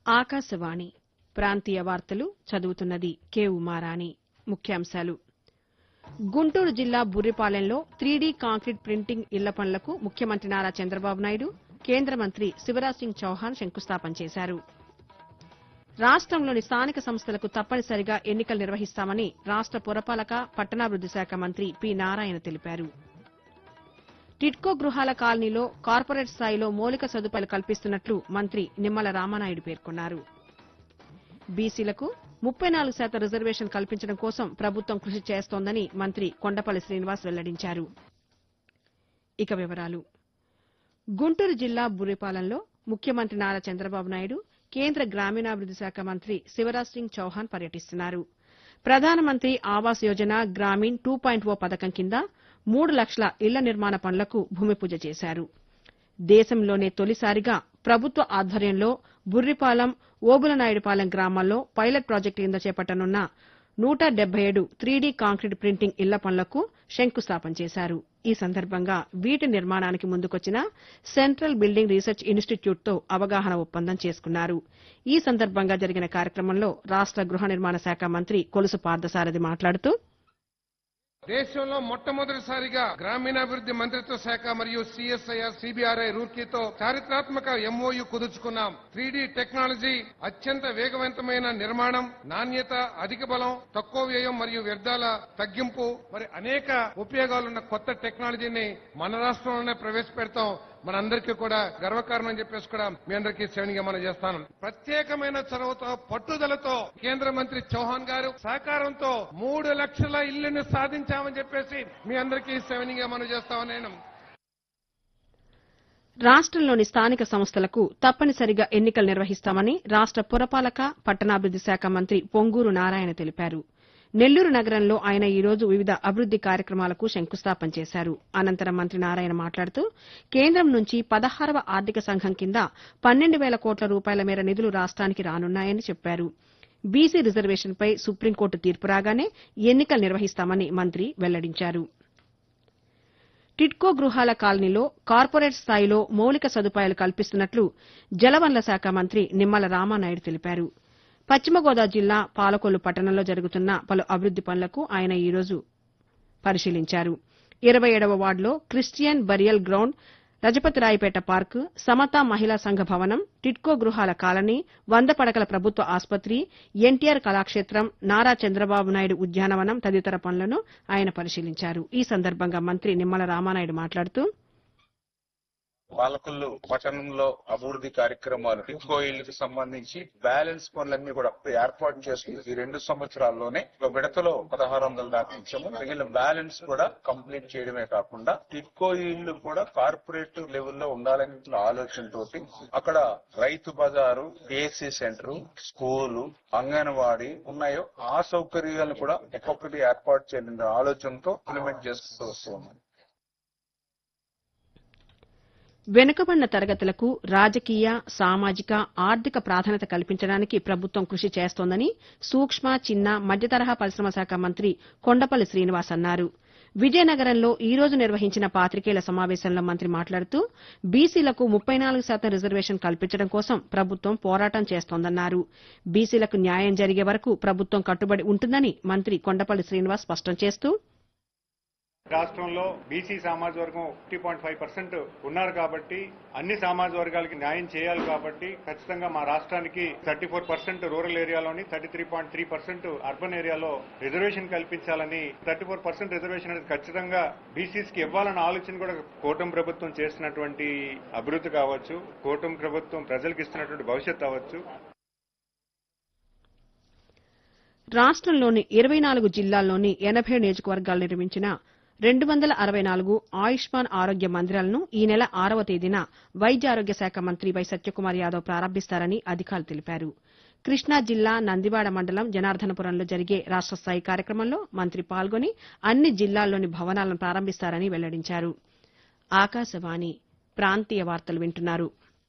ఆకాశవాణి ప్రాంతీయ వార్తలు చదువుతున్నది కె ఉమారాణి ముఖ్యాంశాలు గుంటూరు జిల్లా బుర్రిపాలెంలో త్రీడీ కాంక్రీట్ ప్రింటింగ్ ఇళ్ల పనులకు ముఖ్యమంత్రి నారా చంద్రబాబు నాయుడు కేంద్ర మంత్రి శివరాజ్ సింగ్ చౌహాన్ శంకుస్థాపన చేశారు రాష్టంలోని స్థానిక సంస్థలకు తప్పనిసరిగా ఎన్నికలు నిర్వహిస్తామని రాష్ట పురపాలక పట్టణాభివృద్ది శాఖ మంత్రి పి నారాయణ తెలిపారు టిడ్కో గృహాల కాలనీలో కార్పొరేట్ స్థాయిలో మౌలిక సదుపాయాలు కల్పిస్తున్నట్లు మంత్రి నిమ్మల రామానాయుడు పేర్కొన్నారు బీసీలకు ముప్పై నాలుగు శాతం రిజర్వేషన్ కల్పించడం కోసం ప్రభుత్వం కృషి చేస్తోందని మంత్రి కొండపల్లి శ్రీనివాస్ వెల్లడించారు ఇక వివరాలు గుంటూరు జిల్లా బుర్రిపాలెంలో ముఖ్యమంత్రి నారా చంద్రబాబు నాయుడు కేంద్ర గ్రామీణాభివృద్ది శాఖ మంత్రి శివరాజ్ సింగ్ చౌహాన్ పర్యటిస్తున్నారు Pradhan Mantri Awas Yojana Gramin two point O పథకం కింద మూడు లక్షల ఇళ్ల నిర్మాణ పనులకు భూమి పూజ చేశారు దేశంలోనే తొలిసారిగా ప్రభుత్వ ఆధ్వర్యంలో బుర్రిపాలెం ఓబులనాయుడుపాలెం గ్రామాల్లో పైలట్ ప్రాజెక్టు కింద చేపట్టనున్న నూట డెబ్బై ఏడు త్రీడీ కాంక్రీట్ ప్రింటింగ్ ఇళ్ల పనులకు శంకుస్థాపన చేశారు ఈ సందర్భంగా వీటి నిర్మాణానికి ముందుకొచ్చిన సెంట్రల్ బిల్డింగ్ రీసెర్చ్ ఇన్స్టిట్యూట్తో అవగాహన ఒప్పందం చేసుకున్నారు ఈ సందర్భంగా జరిగిన కార్యక్రమంలో రాష్ట గృహ నిర్మాణ శాఖ మంత్రి కొలుసు పార్థసారథి మాట్లాడుతూ దేశంలో మొట్టమొదటిసారిగా గ్రామీణాభివృద్ది మంత్రిత్వ శాఖ మరియు సిఎస్ఐఆర్ సిబిఆర్ఐ రూర్కీతో చారిత్రాత్మక ఎంఓయు కుదుర్చుకున్నాం త్రీడీ టెక్నాలజీ అత్యంత వేగవంతమైన నిర్మాణం నాణ్యత అధిక బలం తక్కువ వ్యయం మరియు వ్యర్థాల తగ్గింపు మరి అనేక ఉపయోగాలున్న కొత్త టెక్నాలజీని మన రాష్ట్రంలోనే ప్రవేశపెడతాం మనందరికీ కూడా గర్వకారణం అని చెప్పేసి కూడా మీ అందరికీ శ్రేణిగా మనం చేస్తాను ప్రత్యేకమైన చొరవతో పట్టుదలతో కేంద్ర మంత్రి చౌహాన్ గారు సహకారంతో మూడు లక్షల ఇళ్లను సాధించామని చెప్పేసి మీ అందరికీ శ్రేణిగా మనం చేస్తామని నేను రాష్టంలోని స్థానిక సంస్థలకు తప్పనిసరిగా ఎన్నికలు నిర్వహిస్తామని రాష్ట పురపాలక పట్టణాభివృద్ది శాఖ మంత్రి పొంగూరు నారాయణ తెలిపారు నెల్లూరు నగరంలో ఆయన ఈ రోజు వివిధ అభివృద్ది కార్యక్రమాలకు శంకుస్థాపన చేశారు అనంతరం మంత్రి నారాయణ మాట్లాడుతూ కేంద్రం నుంచి పదహారవ ఆర్థిక సంఘం కింద పన్నెండు వేల కోట్ల రూపాయల మేర నిధులు రాష్ట్రానికి రానున్నాయని చెప్పారు బీసీ రిజర్వేషన్పై సుప్రీంకోర్టు తీర్పు రాగానే ఎన్నికలు నిర్వహిస్తామని మంత్రి వెల్లడించారు టిడ్కో గృహాల కాలనీలో కార్పొరేట్ స్థాయిలో మౌలిక సదుపాయాలు కల్పిస్తున్నట్లు జలవనరుల శాఖ మంత్రి నిమ్మల రామానాయుడు తెలిపారు పశ్చిమ గోదావరి జిల్లా పాలకొల్లు పట్టణంలో జరుగుతున్న పలు అభివృద్ది పనులకు ఆయన ఈ రోజు పరిశీలించారు ఇరవై ఏడవ వార్డులో Christian burial ground Rajapathirayapeta park సమతా మహిళా సంఘ భవనం టిడ్కో గృహాల కాలనీ వంద పడకల ప్రభుత్వ ఆసుపత్రి ఎన్టీఆర్ కళాక్షేత్రం నారా చంద్రబాబు నాయుడు ఉద్యానవనం తదితర పనులను ఆయన పరిశీలించారు ఈ సందర్భంగా మంత్రి నిమ్మల రామానాయుడు మాట్లాడుతూ పాలకొల్లు పట్టణంలో అభివృద్ధి కార్యక్రమాలు టిక్కో ఇళ్లకు సంబంధించి బ్యాలెన్స్ పనులన్నీ కూడా ఏర్పాటు చేస్తుంది ఈ రెండు సంవత్సరాల్లోనే ఒక విడతలో పదహారు వందల దాకా ఇచ్చాము మిగిలిన బ్యాలెన్స్ కూడా కంప్లీట్ చేయడమే కాకుండా టిక్కో ఇళ్లు కూడా కార్పొరేట్ లెవెల్లో ఉండాలనే ఆలోచనతోటి అక్కడ రైతు బజారు పిఎస్సి సెంటర్ స్కూలు అంగన్వాడీ ఉన్నాయో ఆ సౌకర్యాలను కూడా ఒక్కొక్కటి ఏర్పాటు చేయాలనే ఆలోచనతో ఇంప్లిమెంట్ చేసుకుంటూ వస్తున్నాం వెనుకబడిన తరగతులకు రాజకీయ సామాజిక ఆర్థిక ప్రాధాన్యత కల్పించడానికి ప్రభుత్వం కృషి చేస్తోందని సూక్ష్మ చిన్న మధ్యతరహా పరిశ్రమ శాఖ మంత్రి కొండపల్లి శ్రీనివాస్ అన్నారు విజయనగరంలో ఈ రోజు నిర్వహించిన పాతికేయుల సమావేశంలో మంత్రి మాట్లాడుతూ బీసీలకు ముప్పై నాలుగు శాతం రిజర్వేషన్ కల్పించడం కోసం ప్రభుత్వం పోరాటం చేస్తోందన్నారు బీసీలకు న్యాయం జరిగే వరకు ప్రభుత్వం కట్టుబడి ఉంటుందని మంత్రి కొండపల్లి శ్రీనివాస్ స్పష్టం చేస్తూ రాష్ట్రంలో బీసీ సామాజ వర్గం ఫిఫ్టీ పాయింట్ ఫైవ్ పర్సెంట్ ఉన్నారు కాబట్టి అన్ని సామాజ వర్గాలకి న్యాయం చేయాలి కాబట్టి ఖచ్చితంగా మా రాష్ట్రానికి థర్టీ ఫోర్ పర్సెంట్ రూరల్ ఏరియాలోని thirty three point three percent urban ఏరియాలో రిజర్వేషన్ కల్పించాలని థర్టీ ఫోర్ పర్సెంట్ రిజర్వేషన్ అనేది ఖచ్చితంగా బీసీస్ కి ఇవ్వాలన్న ఆలోచన కూడా కూటమి ప్రభుత్వం చేస్తున్నటువంటి అభివృద్ధి కావచ్చు కూటమి ప్రభుత్వం ప్రజలకు ఇస్తున్నటువంటి భవిష్యత్ అవ్వచ్చు రాష్ట్రంలోని ఇరవై నాలుగు జిల్లాల్లోని ఎనభై నియోజకవర్గాలు నిర్మించిన రెండు వందల అరవై నాలుగు ఆయుష్మాన్ ఆరోగ్య మందిరాలను ఈ నెల ఆరవ తేదీన వైద్య ఆరోగ్య శాఖ మంత్రి వై సత్యకుమార్ యాదవ్ ప్రారంభిస్తారని అధికారులు తెలిపారు కృష్ణా జిల్లా నందివాడ మండలం జనార్దనపురంలో జరిగే రాష్ట స్థాయి కార్యక్రమంలో మంత్రి పాల్గొని అన్ని జిల్లాల్లోని భవనాలను ప్రారంభిస్తారని వెల్లడించారు ఆకాశవాణి ప్రాంతీయ వార్తలు వింటున్నారు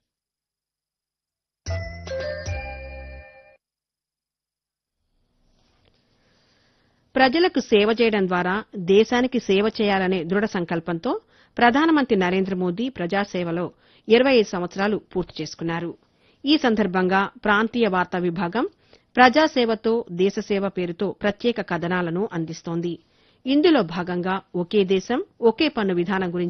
ప్రజలకు సేవ చేయడం ద్వారా దేశానికి సేవ చేయాలనే దృఢ సంకల్పంతో ప్రధానమంత్రి నరేంద్ర మోదీ ప్రజాసేవలో ఇరవై ఐదు సంవత్సరాలు పూర్తి చేసుకున్నారు ఈ సందర్భంగా ప్రాంతీయ వార్తా విభాగం ప్రజాసేవతో దేశసేవ పేరుతో ప్రత్యేక కథనాలను అందిస్తోంది ఇందులో భాగంగా ఒకే దేశం ఒకే పన్ను విధానం గురించి